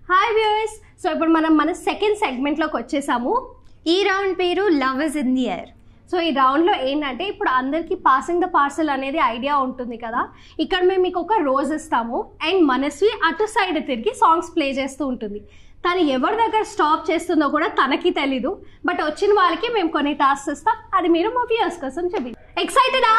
Hi viewers so ఇప్పుడు మనం మన సెకండ్ సెగ్మెంట్లోకి వచ్చేసాము ఈ రౌండ్ పేరు love is in the air so ఈ రౌండ్లో ఏంటంటే ఇప్పుడు అందరికీ పాసింగ్ ద పార్సల్ అనేది ఐడియా ఉంటుంది కదా ఇక్కడ మేము మీకు ఒక రోజ్ ఇస్తాము అండ్ మనస్వి అటు సైడ్ తిరిగి సాంగ్స్ ప్లే చేస్తూ ఉంటుంది తను ఎవరి దగ్గర స్టాప్ చేస్తుందో కూడా తనకి తెలీదు బట్ వచ్చిన వాళ్ళకి మేము కొన్ని టాస్క్ ఇస్తాం అది మీరు మా వ్యూయర్స్ కోసం చెప్పి ఎక్సైటెడా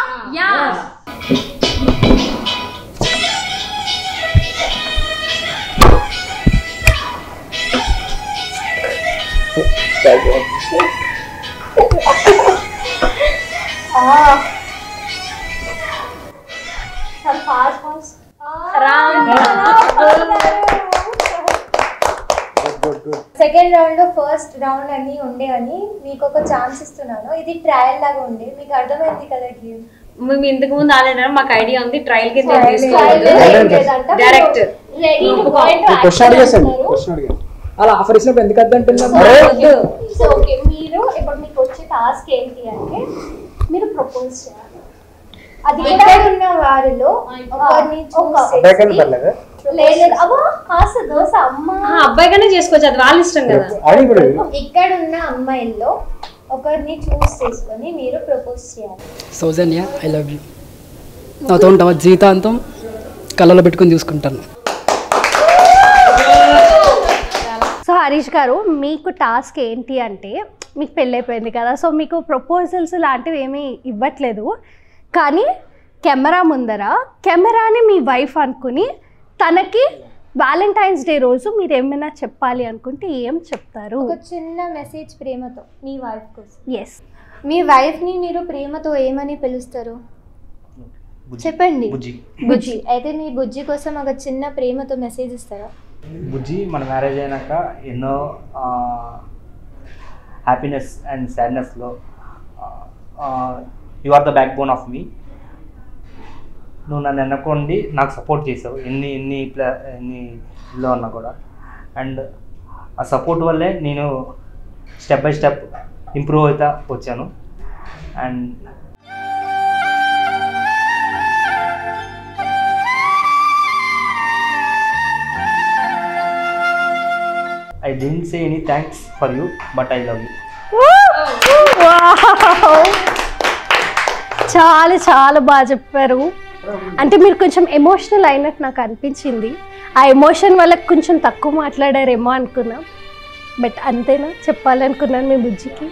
సెకండ్ రౌండ్ లో ఫస్ట్ రౌండ్ అన్ని ఉండేవని మీకు ఒక ఛాన్స్ ఇస్తున్నాను ఇది ట్రయల్ లాగా ఉండే మీకు అర్థమైంది కదా గేమ్ మేము ఇంతకు ముందు ఆడినా మాకు ఐడియా ఉంది ట్రయల్ కి Trial తీసుకోవాలి Direct. క్వశ్చన్ అడిగేసాను క్వశ్చన్ అడిగాను అలా ఆఫర్ ఇచ్చినప్పుడు ఎందుకు వద్దంటున్నారు సో ఓకే మీరు ఇప్పుడు మీకు వచ్చే టాస్క్ ఏంటి అంటే మీరు ప్రపోజ్ చేయాలి అది ఇక్కడ ఉన్న వారిలో ఒకరిని అబ్బాయి కానీ చూసి పర్లేదు లేదు అబ్బా కాస్త దోశ అమ్మ అబ్బాయిగానే చేసుకోవచ్చు అది వాళ్ళ ఇష్టం కదా అది ఇప్పుడు ఇక్కడ ఉన్న అమ్మాయిల్లో ఒకరిని చూస్ చేసుకొని మీరు ప్రపోజ్ చేయాలి సౌజన్య ఐ లవ్ యూ నాతో ఉంటావా జీవితాంతం కళ్ళలో పెట్టుకొని చూసుకుంటాను సో హరీష్ గారు మీకు టాస్క్ ఏంటి అంటే మీకు పెళ్ళైపోయింది కదా సో మీకు ప్రపోజల్స్ లాంటివి ఏమీ ఇవ్వట్లేదు కానీ కెమెరా ముందర కెమెరాని మీ వైఫ్ అనుకుని తనకి వ్యాలంటైన్స్ డే రోజు మీరు ఏమైనా చెప్పాలి అనుకుంటే ఏం చెప్తారు ఒక చిన్న మెసేజ్ ప్రేమతో మీ వైఫ్ కోసం ఎస్ మీ వైఫ్ ని మీరు ప్రేమతో ఏమని పిలుస్తారు చెప్పండి బుజ్జి బుజ్జి అయితే మీ బుజ్జి కోసం ఒక చిన్న ప్రేమతో మెసేజ్ ఇస్తారా బుజ్జి మన మ్యారేజ్ అయినాక ఎన్నో హ్యాపీనెస్ అండ్ సాడ్నెస్లో you are the backbone of me నువ్వు నన్ను ఎన్నుకోండి నాకు సపోర్ట్ చేసావు ఎన్ని ఎన్ని ప్లా ఎన్ని ఇల్లో ఉన్నా కూడా అండ్ ఆ సపోర్ట్ వల్లే నేను స్టెప్ బై స్టెప్ ఇంప్రూవ్ అవుతా వచ్చాను and I didn't say any thanks for you but I love you చాలా చాలా బాగా చెప్పారు అంటే మీరు కొంచెం ఎమోషనల్ అయినట్టు నాకు అనిపించింది ఆ ఎమోషన్ వల్ల కొంచెం తక్కువ మాట్లాడారేమో అనుకున్నా బట్ అంతేనా చెప్పాలనుకున్నాను మీ బుజ్జికి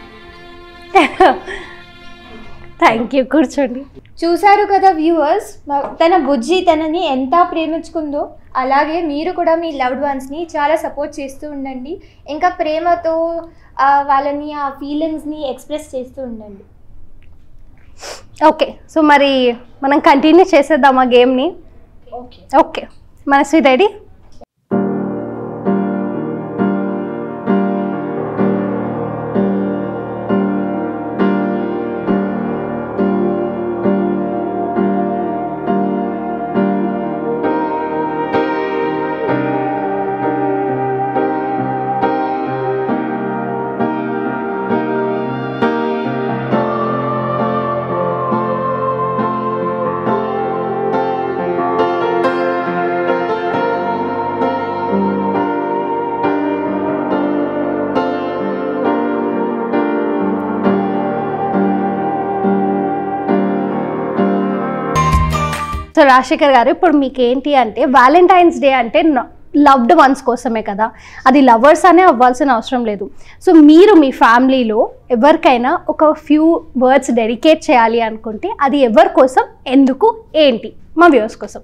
థ్యాంక్ యూ కూర్చోండి చూశారు కదా వ్యూవర్స్ తన బుజ్జి తనని ఎంత ప్రేమించుకుందో అలాగే మీరు కూడా మీ లవ్డ్ వన్స్ని చాలా సపోర్ట్ చేస్తూ ఉండండి ఇంకా ప్రేమతో ఆ, వాళ్ళని ఆ ఫీలింగ్స్ని ఎక్స్ప్రెస్ చేస్తూ ఉండండి ఓకే సో మరి మనం కంటిన్యూ చేసేద్దాం ఆ గేమ్ని ఓకే ఓకే మనసు రెడీ సో రాజశేఖర్ గారు ఇప్పుడు మీకు ఏంటి అంటే వ్యాలంటైన్స్ డే అంటే లవ్డ్ వన్స్ కోసమే కదా అది లవర్స్ అనే అవ్వాల్సిన అవసరం లేదు సో మీరు మీ ఫ్యామిలీలో ఎవరికైనా ఒక ఫ్యూ వర్డ్స్ డెడికేట్ చేయాలి అనుకుంటే అది ఎవరి కోసం ఎందుకు ఏంటి మా వ్యూవర్స్ కోసం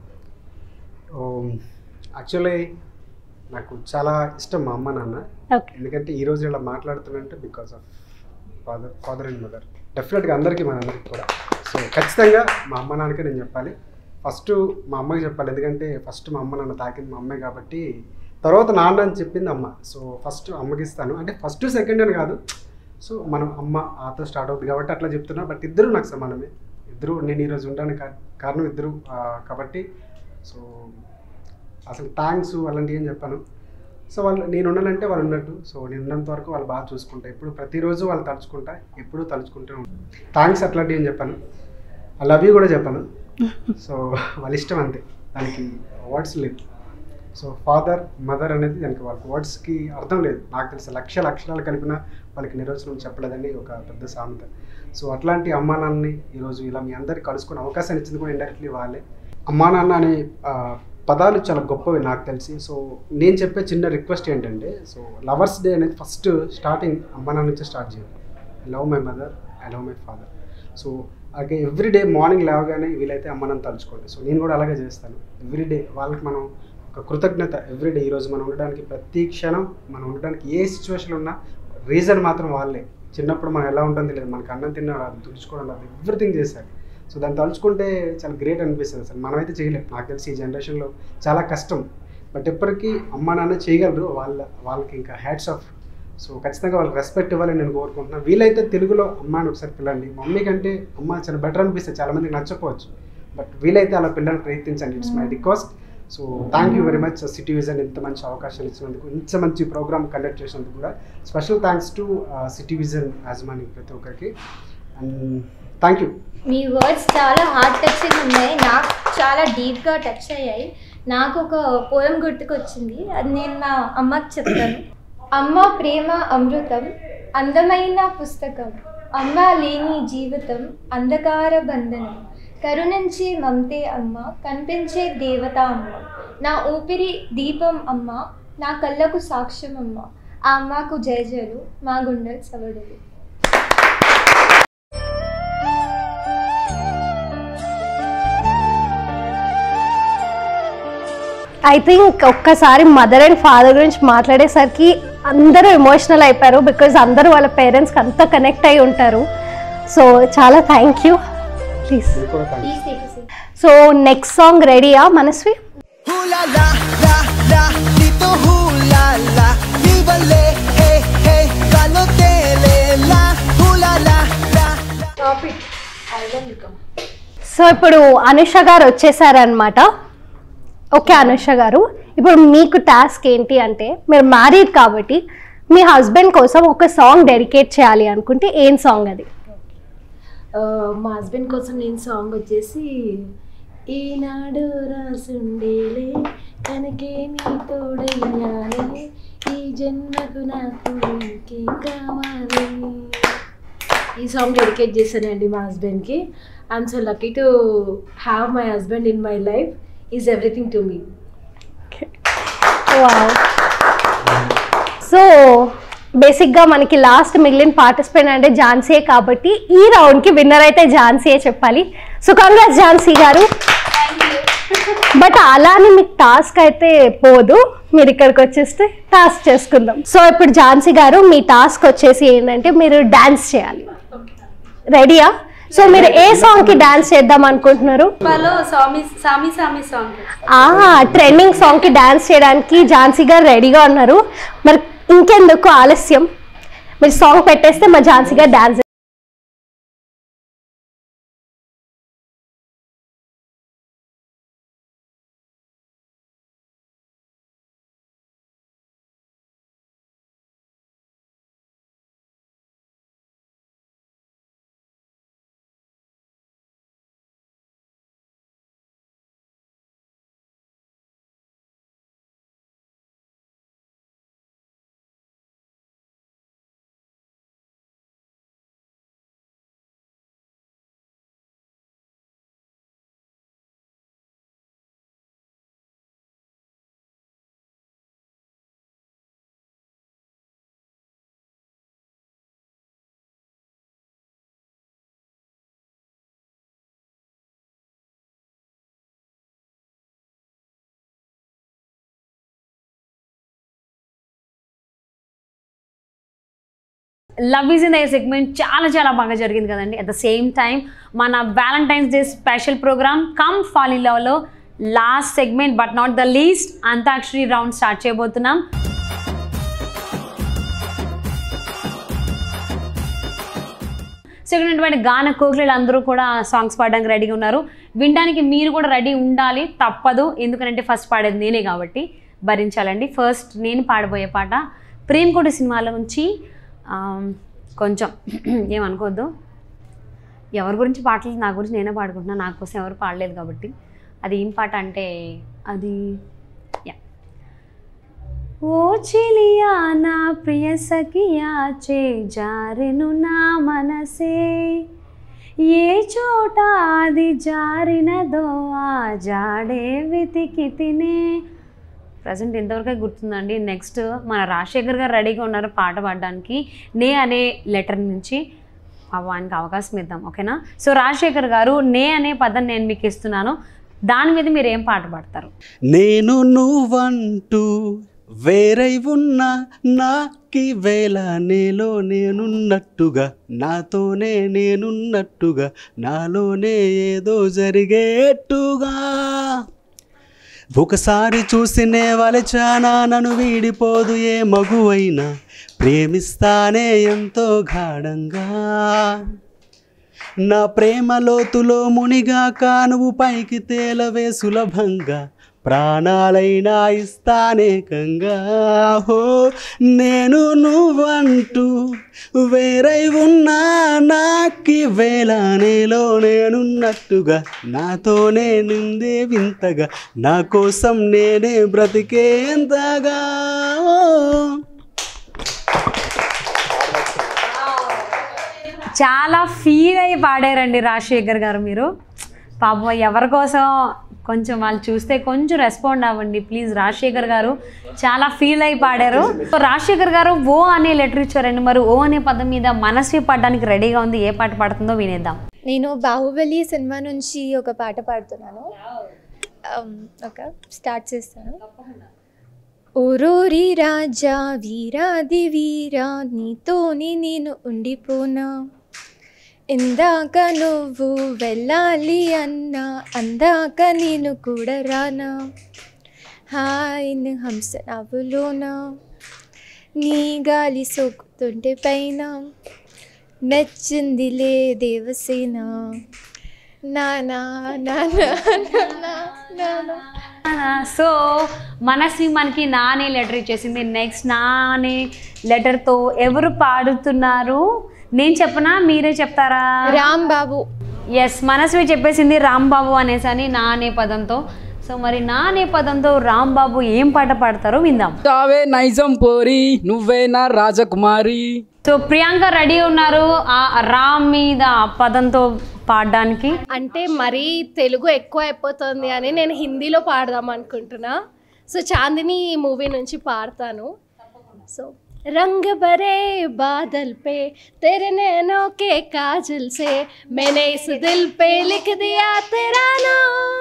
యాక్చువల్లీ నాకు చాలా ఇష్టం మా అమ్మ నాన్న ఓకే ఎందుకంటే ఈ రోజు ఇలా మాట్లాడుతున్నంటే because of father father and mother డెఫినెట్గా అందరికీ మనందరికీ కూడా సో ఖచ్చితంగా మా అమ్మ నాన్నకే నేను చెప్పాలి ఫస్ట్ మా అమ్మకి చెప్పాలి ఎందుకంటే ఫస్ట్ మా అమ్మ నాన్న తాకింది మా అమ్మే కాబట్టి తర్వాత నాన్న అని చెప్పింది అమ్మ సో ఫస్ట్ అమ్మకి ఇస్తాను అంటే ఫస్ట్ సెకండ్ అని కాదు సో మనం అమ్మ ఆతో స్టార్ట్ అవుతుంది కాబట్టి అట్లా చెప్తున్నా బట్ ఇద్దరు నాకు సమానమే ఇద్దరు నేను ఈరోజు ఉండడానికి కా- కారణం ఇద్దరు ఆ, కాబట్టి సో అసలు థ్యాంక్స్ అలాంటివి ఏం చెప్పాను సో వాళ్ళు నేను ఉండాలంటే వాళ్ళు ఉన్నట్టు సో నేను ఉన్నంత వరకు వాళ్ళు బాగా చూసుకుంటా ఇప్పుడు ప్రతిరోజు వాళ్ళు తలుచుకుంటా ఎప్పుడూ తలుచుకుంటూ ఉంటాను థ్యాంక్స్ అట్లాంటివి ఏం చెప్పాను ఐ లవ్ యూ కూడా చెప్పాను సో వాళ్ళ ఇష్టం అంతే దానికి వర్డ్స్ లేవు సో ఫాదర్ మదర్ అనేది దానికి వాళ్ళకి వర్డ్స్కి అర్థం లేదు నాకు తెలిసి లక్షల అక్షరాలు కలిపిన వాళ్ళకి నిర్వచనం చెప్పలేదని ఒక పెద్ద సామెత సో అట్లాంటి అమ్మా నాన్నని ఈరోజు ఇలా మీ అందరికి కలుసుకునే అవకాశాన్ని ఇచ్చింది కూడా ఇండైరెక్ట్లీ వాళ్ళే అమ్మా నాన్న అనే ఆ, పదాలు చాలా గొప్పవి నాకు తెలిసి సో నేను చెప్పే చిన్న రిక్వెస్ట్ ఏంటంటే సో లవర్స్ డే అనేది ఫస్ట్ స్టార్టింగ్ అమ్మా నాన్న నుంచే స్టార్ట్ చేయాలి I love my mother I love my father so అలాగే ఎవ్రీ డే మార్నింగ్ లేవగానే వీలైతే అమ్మ నన్ను తలుచుకోండి సో నేను కూడా అలాగే చేస్తాను ఎవ్రీ డే వాళ్ళకి మనం ఒక కృతజ్ఞత ఎవ్రీ డే ఈరోజు మనం ఉండడానికి ప్రతి క్షణం మనం ఉండడానికి ఏ సిచ్యువేషన్ ఉన్నా రీజన్ మాత్రం వాళ్ళే చిన్నప్పుడు మనం ఎలా ఉంటుందో తెలియదు మనకు అన్నం తినడం రాదు తుడుచుకోవడం రాదు ఎవ్రీథింగ్ చేశారు సో దాన్ని తలుచుకుంటే చాలా గ్రేట్ అనిపిస్తుంది అసలు మనమైతే చేయలేం నాకు తెలిసి ఈ జనరేషన్లో చాలా కష్టం బట్ ఎప్పటికీ అమ్మ నాన్న చేయగలరు వాళ్ళ వాళ్ళకి ఇంకా హ్యాట్స్ ఆఫ్ సో ఖచ్చితంగా వాళ్ళకి రెస్పెక్ట్ ఇవ్వాలని నేను కోరుకుంటున్నాను వీలైతే తెలుగులో అమ్మాని ఒకసారి పిల్లండి మమ్మీ కంటే అమ్మ చాలా బెటర్ అనిపిస్తుంది చాలా మందికి నచ్చకపోవచ్చు బట్ వీలైతే అలా పిల్లల్ని ప్రయత్నించండి it's my request so thank you very much City Vision ఇంత మంచి అవకాశాలు ఇచ్చినందుకు ఇంత మంచి ప్రోగ్రామ్ కండక్ట్ చేసినందుకు కూడా special thanks to City Vision యాజమాని ప్రతి ఒక్కరికి అండ్ థ్యాంక్ యూ మీ వర్డ్స్ చాలా హార్ట్ టచింగ్ ఉన్నాయి నాకు చాలా డీప్గా టచ్ అయ్యాయి నాకు ఒక పోయం గుర్తుకొచ్చింది అది నేను నా అమ్మకి చెప్తాను అమ్మ ప్రేమ అమృతం అందమైన పుస్తకం అమ్మ లేని జీవితం అంధకార బంధనం కరుణించే మమతే అమ్మ కనిపించే దేవత అమ్మ నా ఊపిరి దీపం అమ్మ నా కళ్ళకు సాక్ష్యం అమ్మ ఆ అమ్మకు జయజయలు మా గుండెలు సవడులు ఐ థింక్ ఒక్కసారి మదర్ అండ్ ఫాదర్ గురించి మాట్లాడేసరికి అందరూ ఎమోషనల్ అయిపోయారు బికాజ్ అందరూ వాళ్ళ పేరెంట్స్కి అంతా కనెక్ట్ అయి ఉంటారు సో చాలా థ్యాంక్ యూ ప్లీజ్ మీకు కూడా thank please take so next song రెడీయా Manasvi Ooh la la la la, dito ooh la la, vívale, hey hey, calotele la, ooh la la la la. So ఇప్పుడు అనుష గారు వచ్చేసారనమాట okay Anusha గారు ఇప్పుడు మీకు task ఏంటి అంటే మీరు మ్యారీడ్ కాబట్టి మీ హస్బెండ్ కోసం ఒక సాంగ్ డెడికేట్ చేయాలి అనుకుంటే ఏం సాంగ్ అది ఆ, మా హస్బెండ్ కోసం నేను సాంగ్ వచ్చేసి ఈనాడు రాసుండేలే కనకే నీ తోడయ్యాలే ఈ జన్మకు నాకు ఇంకేం కావాలి ఈ సాంగ్ డెడికేట్ చేశానండి మా హస్బెండ్కి I'm so lucky to have my husband in my life is everything to me so బేసిక్గా మనకి లాస్ట్ మిగిలిన పార్టిసిపెంట్ అంటే ఝాన్సీయే కాబట్టి ఈ రౌండ్కి విన్నర్ అయితే ఝాన్సీయే చెప్పాలి సో కంగ్రాట్స్ ఝాన్సీ గారు బట్ అలానే మీకు టాస్క్ అయితే పోదు మీరు ఇక్కడికి వచ్చేస్తే టాస్క్ చేసుకుందాం సో ఇప్పుడు ఝాన్సీ గారు మీ టాస్క్ వచ్చేసి ఏంటంటే మీరు డాన్స్ చేయాలి రెడీయా సో మీరు ఏ సాంగ్కి డాన్స్ చేద్దాం అనుకుంటున్నారు హలో సామి సామి సామి సాంగ్ ట్రెండింగ్ సాంగ్ కి డాన్స్ చేయడానికి ఝాన్సీ గారు రెడీగా ఉన్నారు మరి ఇంకెందుకు ఆలస్యం మీరు సాంగ్ పెట్టేస్తే మా Jhansi garu dance love is in the segment చాలా చాలా బాగా జరిగింది కదండి అట్ ద సేమ్ టైం మన Valentine's day special program come fall in లవ్లో last segment but not the least Antakshari round start చేయబోతున్నాం సో ఇక్కడ ఉన్నటువంటి గాన కోకిలు అందరూ కూడా సాంగ్స్ పాడడానికి రెడీగా ఉన్నారు వినడానికి మీరు కూడా రెడీ ఉండాలి తప్పదు ఎందుకంటే ఫస్ట్ పాడేది నేనే కాబట్టి భరించాలండి ఫస్ట్ నేను పాడబోయే పాట ప్రేమ్ కోటి సినిమాలో నుంచి ఆమ్, కొంచెం ఏమనుకోవద్దు ఎవరి గురించి పాటలు నా గురించి నేనే పాడుకుంటున్నా నా కోసం ఎవరు పాడలేదు కాబట్టి అది ఏం పాట అంటే అది యా ఓ చెలియా నా ప్రియ సఖియా చే జారెను నా మనసే ఏ చోట అది జారినదో ఆ జాడే వెతికి తినే ప్రజెంట్ ఇంతవరకే గుర్తుందండి నెక్స్ట్ మన రాజశేఖర్ గారు రెడీగా ఉన్నారు పాట పాడడానికి నే అనే లెటర్ నుంచి ఆయనకి అవకాశం ఇద్దాం ఓకేనా సో రాజశేఖర్ గారు నే అనే పదం నేను మీకు ఇస్తున్నాను దాని మీద మీరు ఏం పాట పాడతారు నేను నువ్వంటూ వేరై ఉన్నా నాకి వేళ నేలో నేనున్నట్టుగా నాతోనే నేనున్నట్టుగా నాలోనే ఏదో జరిగేట్టుగా ఒకసారి చూసినే వలచానా నన్ను వీడిపోదు ఏ మగువైనా ప్రేమిస్తానే ఎంతో గాఢంగా నా ప్రేమ లోతులో మునిగాక నువ్వు పైకి తేలవే సులభంగా ప్రాణాలైనా ఇస్తానేకంగా హో నేను నువ్వంటూ వేరై ఉన్నా నాకి వేళ నేలో నేనున్నట్టుగా నాతోనే నిందే వింతగా నా కోసం నేనే బ్రతికేంతగా ఓ. చాలా ఫీల్ అయ్యి పాడారండి రాజశేఖర్ గారు మీరు పాపం ఎవరి కోసం కొంచెం వాళ్ళు చూస్తే కొంచెం రెస్పాండ్ అవ్వండి ప్లీజ్ రాజశేఖర్ గారు చాలా ఫీల్ అయి పాడారు సో రాజశేఖర్ గారు ఓ అనే లెటర్ ఇచ్చారండి మరి ఓ అనే పదం మీద మనసు పడడానికి రెడీగా ఉంది ఏ పాట పాడుతుందో వినేద్దాం నేను బాహుబలి సినిమా నుంచి ఒక పాట పాడుతున్నాను Um, ఒక స్టార్ట్ చేస్తాను ఓరోరి రాజా వీరాది వీరా నీతోని నేను ఉండిపోనా ఇందాక నువ్వు వెళ్ళాలి అన్నా అందాక నేను కూడా రానా హాయ్ హంస నవ్వులోనా నీ గాలి సోకుతుంటే పైన నచ్చిందిలే దేవసేన నా నా నా నా నా నా నా సో మనసి మనకి నానే లెటర్ ఇచ్చేసింది నెక్స్ట్ నానే లెటర్తో ఎవరు పాడుతున్నారు నేను చెప్పనా మీరే చెప్తారా రామ్ బాబు ఎస్ మనస్వి చెప్పేసింది రాంబాబు అనేసి అని నా అనే పదంతో సో మరి నా అనే పదంతో రాంబాబు ఏం పాట పాడతారో విందాం తావే నైజం పోరి నువ్వే నా రాజకుమారి సో ప్రియాంక రెడీ ఉన్నారు ఆ రామ్ మీద ఆ పదంతో పాడడానికి అంటే మరీ తెలుగు ఎక్కువ అయిపోతుంది అని నేను హిందీలో పాడదాం అనుకుంటున్నా సో చాందిని మూవీ నుంచి పాడతాను సో रंग भरे बादल पे तेरे नैनों के काजल से मैंने इस दिल पे लिख दिया तेरा नाम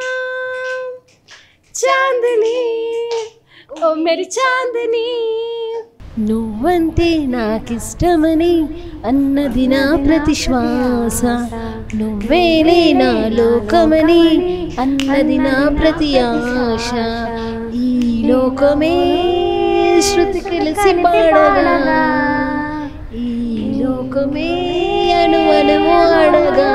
चांदनी ओ मेरी चांदनी నువ్వంటే నాకిష్టమని అన్నది నా ప్రతి శ్వాస నువ్వేలే నా లోకమని అన్నది నా ప్రతి ఆశ ఈ లోకమే శృతి కలిసి పాడగా ఈ లోకమే అణు అణువు ఆడగా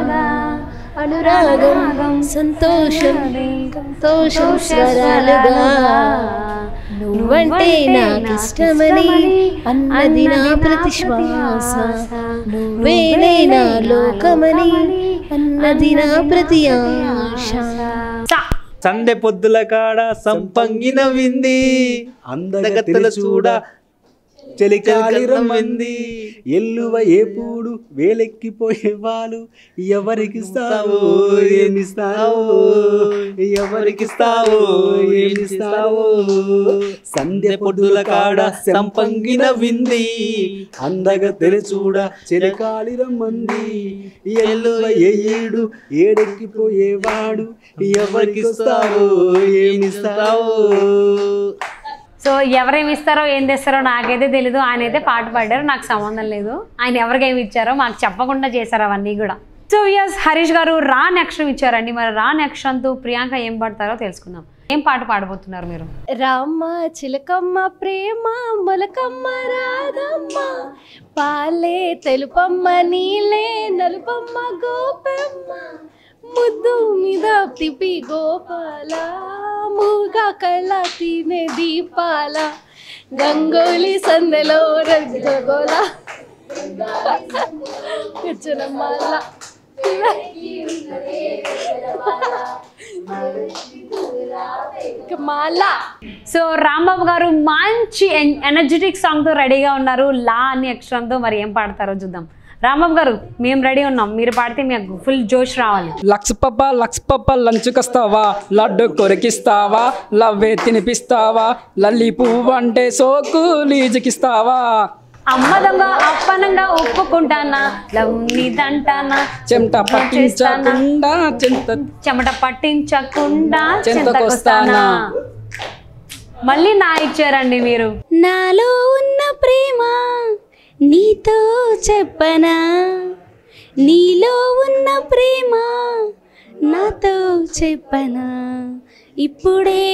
అనురాగం సంతోషం సంతోషం స్వరాలుగా నువ్వంటే నాకిష్టమని అన్నది నా ప్రతి శ్వాస నువ్వేలే నా లోకమని అన్నది నా ప్రతి ఆశ సందె పొద్దుల కాడ సంపంగిన వింది అందగత్తెల చూడ చలికాలి రమ్మంది ఎల్లువ ఏపూడు వేలెక్కిపోయేవాళ్ళు ఎవరికిస్తావో ఏమిస్తావో ఎవరికిస్తావో ఏమిస్తావో సంధ్య పొద్దుల కాడ సంపంగిన వింది అందగ చూడ చలికాలి రమ్మంది ఎల్లువ ఏడు ఏడెక్కిపోయేవాడు ఎవరికిస్తావో ఏమిస్తావో సో ఎవరేమి ఇస్తారో ఏం తెస్తారో నాకైతే తెలీదు ఆయన అయితే పాట పాడారు నాకు సంబంధం లేదు ఆయన ఎవరికేమి ఇచ్చారో మాకు చెప్పకుండా చేశారు అవన్నీ కూడా సో ఎస్ హరీష్ గారు రాన్ అక్షరం ఇచ్చారండి మరి రాన్ అక్షరంతో ప్రియాంక ఏం పాడతారో తెలుసుకుందాం ఏం పాట పాడబోతున్నారు మీరు రామ చిలకమ్మ ప్రేమ మొలకమ్మ రాధమ్మ పాలే తెలుపమ్మ నీలే నలుపమ్మ గోపమ్మ ముద్దు మీద తిపి గోపాల మూగా కళ్ళ తినే దీపాల గంగోలి సందెలో రంగోల కూర్చునమ్మాల మాలా సో రాంబాబు గారు మంచి ఎనర్జెటిక్ సాంగ్తో రెడీగా ఉన్నారు లా అని అక్షరంతో మరి ఏం పాడతారో చూద్దాం రాంబాబు గారు మేము రెడీ ఉన్నాం మీరు పాడితే మీకు ఫుల్ జోష్ రావాలి లక్స్ పప్ప లక్స్ పప్ప లంచుకొస్తావా లడ్డు కొరికిస్తావా లవ్వే తినిపిస్తావా లల్లి పువ్వు అంటే సోకు లీజుకిస్తావా అమ్మ దొంగ అప్పనంగా ఒప్పుకుంటానా లవ్ నీదంటానా చెమట పట్టించకుండా చెంత చెమట పట్టించకుండా చెంతకొస్తానా. చెంతకొస్తానా మళ్ళీ నా ఇచ్చారండి మీరు నాలో ఉన్న ప్రేమ నీతో చెప్పనా నీలో ఉన్న ప్రేమ నాతో చెప్పనా ఇప్పుడే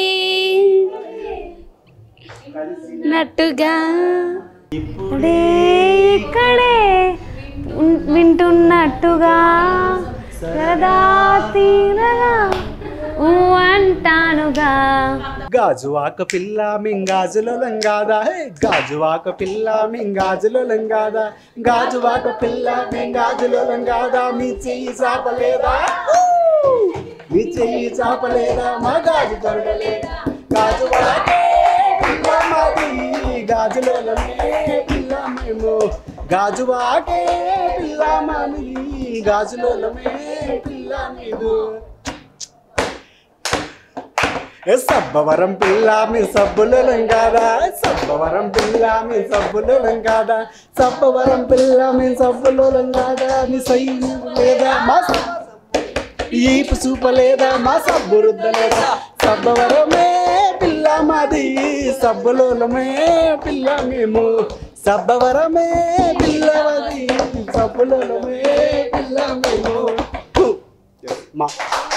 నట్టుగా ఇప్పుడే ఇక్కడే ఉన్- వింటున్నట్టుగా సరదా తీరగా ఊ అంటానుగా గాజువాక పిల్ల మింగాజులో లంగాదా హే గాజువాక పిల్ల మింగాజులో లంగాదా గాజువాక పిల్ల మింగాజులో లంగాదా మీ చెయ్యి చాపలేదా మీ చెయ్యి చాపలేదా మా గాజు దొరకలేదా గాజువాకే పిల్ల మాది గాజులో పిల్ల మేము గాజువాకే పిల్ల మాది గాజులో పిల్ల మీరు ఏ సబ్బవరం పిల్ల మీ సబ్బులు లంగాదా సబ్బవరం పిల్ల మీ సబ్బులు లంగాదా సబ్బవరం పిల్ల మీ సబ్బులు లంగాదా మీ సై లేదా మా ఈపు చూపలేదా మా సబ్బు రుద్దలేదా సబ్బవరమే పిల్ల మాది సబ్బులోలమే పిల్ల మేము సబ్బవరమే పిల్లవది సబ్బులోలమే పిల్ల మేము హు. మా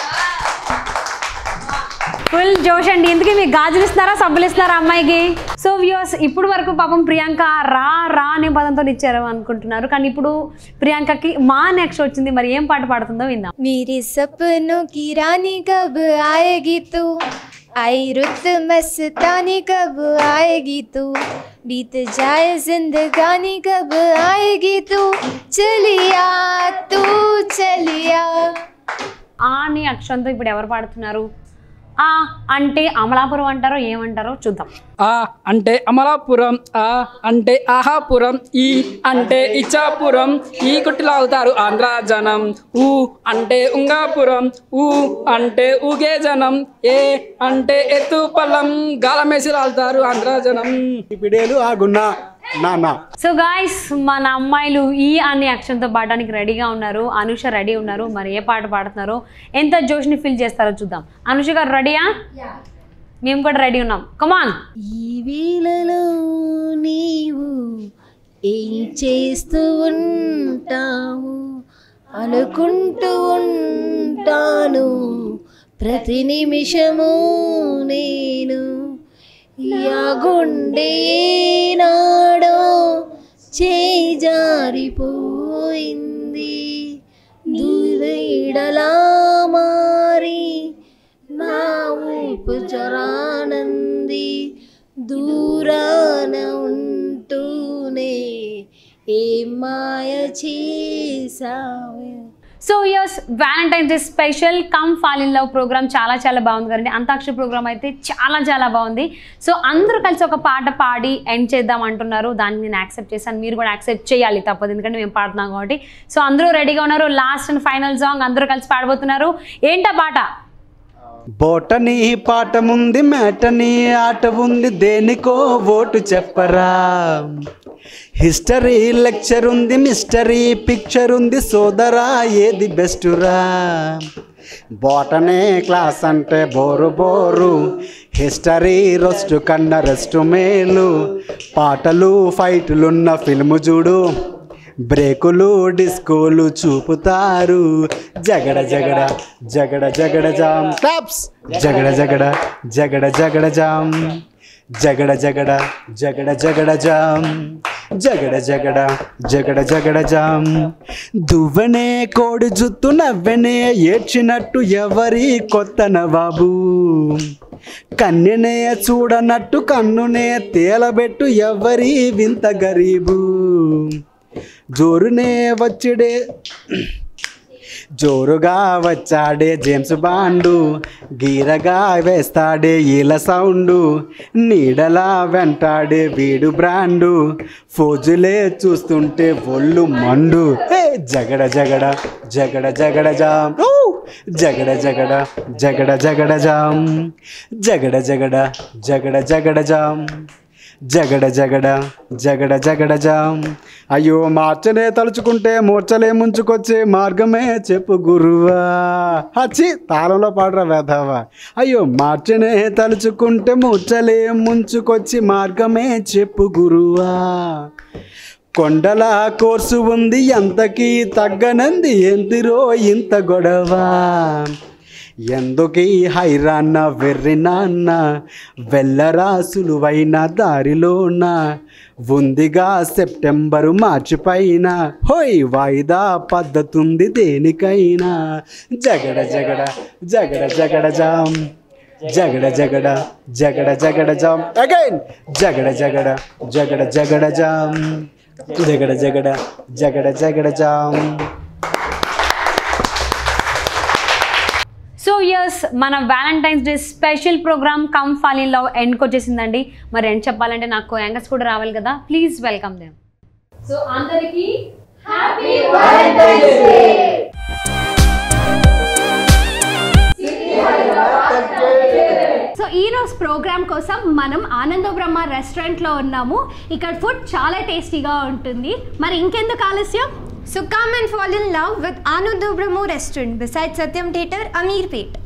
ఫుల్ జోష్ అండి ఇందుకే మీకు గాజులు ఇస్తున్నారా సబ్బులు ఇస్తున్నారా అమ్మాయికి సో వ్యూస్ ఇప్పుడు వరకు పాపం ప్రియాంక రా రా అనే పదంతో ఇచ్చారు అనుకుంటున్నారు కానీ ఇప్పుడు ప్రియాంకకి మా నెక్స్ట్ వచ్చింది మరి ఏం పాట పాడుతుందో విందాం मेरे सपनों की रानी कब आएगी तू आई रुत मस्तानी कब आएगी तू बीत जाए जिंदगानी कब आएगी तू चलिया तू चलिया ఆ అని అక్షరంతో ఇప్పుడు ఎవరు పాడుతున్నారు ఆ అంటే అమలాపురం అంటారో ఏమంటారో చూద్దాం ఆ అంటే అమలాపురం ఆ అంటే ఆహాపురం ఈ అంటే ఇచ్చాపురం ఈ కుట్టిలాగుతారు ఆంధ్ర జనం ఊ అంటే ఉంగాపురం ఊ అంటే ఊగే జనం ఏ అంటే ఎత్తు పల్లం గాలమేసి రాలుతారు ఆంధ్ర జనం పిడేలు ఆగున్నా నాన్న సో గాయస్ మన అమ్మాయిలు ఈ అనే అక్షరంతో పాడడానికి రెడీగా ఉన్నారు అనుష రెడీ ఉన్నారు మరి ఏ పాట పాడుతున్నారో ఎంత జోష్ని ఫీల్ చేస్తారో చూద్దాం అనుష గారు రెడీయా మేము కూడా రెడీ ఉన్నాం కమాన్ ఈ వేళలో నీవు ఏం చేస్తూ ఉంటావు అనుకుంటూ ఉంటాను ప్రతి నిమిషము నేను యా గుండె ఏనాడో చేజారిపోయింది దూరేడలా మారి నా ఊపు చరానంది దూరాన ఉంటూనే Ye Maaya Chesave so years Valentine's day special come fall in love program చాలా చాలా బాగుంది కదండి అంతాక్షరి ప్రోగ్రామ్ అయితే చాలా చాలా బాగుంది సో అందరూ కలిసి ఒక పాట పాడి ఎండ్ చేద్దాం అంటున్నారు దాన్ని నేను యాక్సెప్ట్ చేశాను మీరు కూడా యాక్సెప్ట్ చేయాలి తప్పదు ఎందుకంటే మేము పాడుతున్నాం కాబట్టి సో అందరూ రెడీగా ఉన్నారు లాస్ట్ అండ్ ఫైనల్ సాంగ్ అందరూ కలిసి పాడబోతున్నారు ఏంటా పాట బోటని పాఠముంది మేటని ఆట ఉంది దేనికో ఓటు చెప్పరా హిస్టరీ లెక్చర్ ఉంది మిస్టరీ పిక్చర్ ఉంది సోదరా ఏది బెస్టురా బోటనే క్లాస్ అంటే బోరు బోరు హిస్టరీ రొస్టు కన్నా రెస్టు మేలు పాటలు ఫైట్లున్న ఫిల్ము చూడు బ్రేకులు డిస్కోలు చూపుతారు జగడ జగడ జగడ జగడ జామ్ క్లాప్స్ జగడ జగడ జగడ జగడ జామ్ జగడ జగడ జగడ జగడ జామ్ జగడ జగడ జగడ జగడ జామ్ దువ్వనే కోడి జుత్తు నవ్వెనే ఏడ్చినట్టు ఎవరి కొత్త నవాబు కన్నెనే చూడనట్టు కన్నునే తేలబెట్టు ఎవరి వింత గరీబు జోరునే వచ్చుడే జోరుగా వచ్చాడే జేమ్స్ బాండు గీరగా వేస్తాడే ఈల సౌండు నీడలా వెంటాడే వీడు బ్రాండు ఫోజులే చూస్తుంటే ఒళ్ళు మండు హే జగడ జగడ జగడ జగడ జామ్ ఊ! జగడ జగడ జగడ జగడ జామ్ జగడ జగడ జగడ జగడ జామ్ జగడ జగడ జగడ జగడ జామ్ అయ్యో మార్చనే తలుచుకుంటే మూర్చలే ముంచుకొచ్చే మార్గమే చెప్పు గురువా హచ్చి తాళంలో పాడరా వేధవా అయ్యో మార్చనే తలుచుకుంటే మూర్చలే ముంచుకొచ్చి మార్గమే చెప్పు గురువా కొండల కోర్సు ఉంది ఎంతకీ తగ్గనంది ఎంతిరో ఇంత గొడవ ఎందుకీ హైరాన్న వెర్రి నాన్న వెళ్ళరా సులువైన దారిలోన ఉందిగా సెప్టెంబరు మార్చి పైన హోయ్ వాయిదా పద్ధతుంది దేనికైనా జగడ జగడ జగడ జగడ జామ్ జగడ జగడ జగడ జగడ జామ్ అగైన్ జగడ జగడ జగడ జగడ జామ్ జగడ జగడ జగడ జగడ జామ్ సో ఇయర్స్ మన Valentine's day special program come fall in love ఎండ్కి వచ్చేసిందండి మరి ఎండ్ చెప్పాలంటే నాకు యాంగర్స్ కూడా రావాలి కదా ప్లీజ్ వెల్కమ్ దేమ్ సో అందరికీ సో ఈ రోజు ప్రోగ్రామ్ కోసం మనం ఆనంద బ్రహ్మ రెస్టారెంట్లో ఉన్నాము ఇక్కడ ఫుడ్ చాలా టేస్టీగా ఉంటుంది మరి ఇంకెందుకు ఆలస్యం So come and fall in love with Anu Brahmo restaurant beside Satyam Theatre, Amirpet.